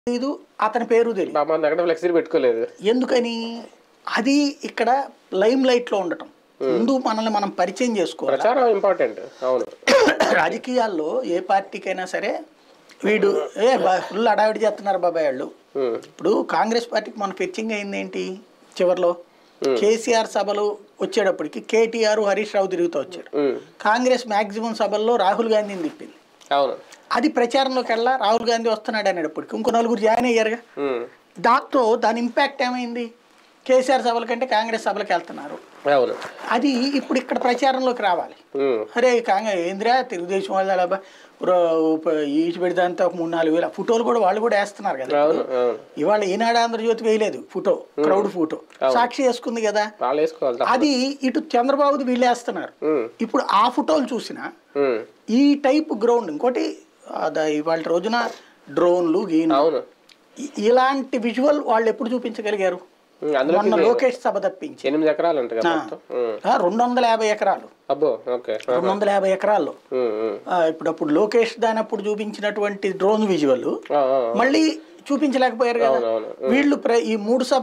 తెలీదు అతని పేరు తెలియదు పాప మన ఎక్కడ ఫ్లెక్సీ పెట్టుకోలేదు ఎందుకని అది ఇక్కడ లైమ్ లైట్లో ఉండటం ముందు మనల్ని మనం పరిచయం చేసుకోవాలి ప్రచారం ఇంపార్టెంట్ అవును రాజకీయాల్లో ఏ పార్టీకైనా సరే వీడు ఏ ఫుల్ అడావిడి చేస్తున్నారు బాబాయ్ వాళ్ళు ఉమ్, ఇప్పుడు కాంగ్రెస్ పార్టీకి మన ఫెచ్చింగ్ అయింది ఏంటి చివరిలో కేసీఆర్ సభలు వచ్చేటప్పటికి కేటీఆర్ హరీష్ రావు తిరుగుతూ వచ్చారు ఉమ్, కాంగ్రెస్ మాక్సిమం సభల్లో రాహుల్ గాంధీని తిప్పింది అవును అది ప్రచారంలోకి వెళ్ళా రాహుల్ గాంధీ వస్తున్నాడు అనేటప్పటికి ఇంకో నలుగురు జాయిన్ అయ్యారుగా ఉమ్, దాంతో దాని ఇంపాక్ట్ ఏమైంది కేసీఆర్ సభల కంటే కాంగ్రెస్ సభలకు వెళ్తున్నారు అవును అది ఇప్పుడు ఇక్కడ ప్రచారంలోకి రావాలి ఉమ్, అరే కాంగ్రెస్ ఏందిరా తెలుగుదేశం వాళ్ళు అలా బ- రో- ఉప- ఈచి పెడితే అంతా ఒక మూడు నాలుగు వేల ఫోటోలు కూడా వాళ్ళు కూడా వేస్తున్నారు కదా అవును అవును ఇవాళ ఈనాడు ఆంధ్రజ్యోతి వేయలేదు ఫోటో క్రౌడ్ ఫోటో సాక్షి వేసుకుంది కదా వాళ్ళు వేసుకోవాలి తప్ప. అది ఇటు చంద్రబాబుది వీళ్ళు వేస్తున్నారు ఉమ్, ఇప్పుడు ఆ ఫోటోలు చూసినా ఉమ్, ఈ టైప్ గ్రౌండ్ ఇంకోటి అద- ఇవాళ రోజున డ్రోన్లు గీన్లు అవును ఇ- ఇలాంటి విజువల్ వాళ్ళు ఎప్పుడు చూపించగలిగారు ఉమ్, అందులో మొన్న లోకేష్ సభ తప్పించి ఎనిమిది ఎకరాలు ఉంటాయి కదా మొత్తం ఉమ్, ఆ, రెండు వందల యాభై ఎకరాలు అబ్బో ఓకే రెండు వందల యాభై ఎకరాల్లో ఉమ్, ఉమ్. ఆ, ఇప్పుడు అప్పుడు లోకేష్ దాని అప్పుడు చూపించినటువంటి డ్రోన్ విజువల్ ఆ, ఆ, మళ్ళీ చూపించలేకపోయారు కదా అవునవును వీళ్ళు ప్ర- ఈ మూడు సభ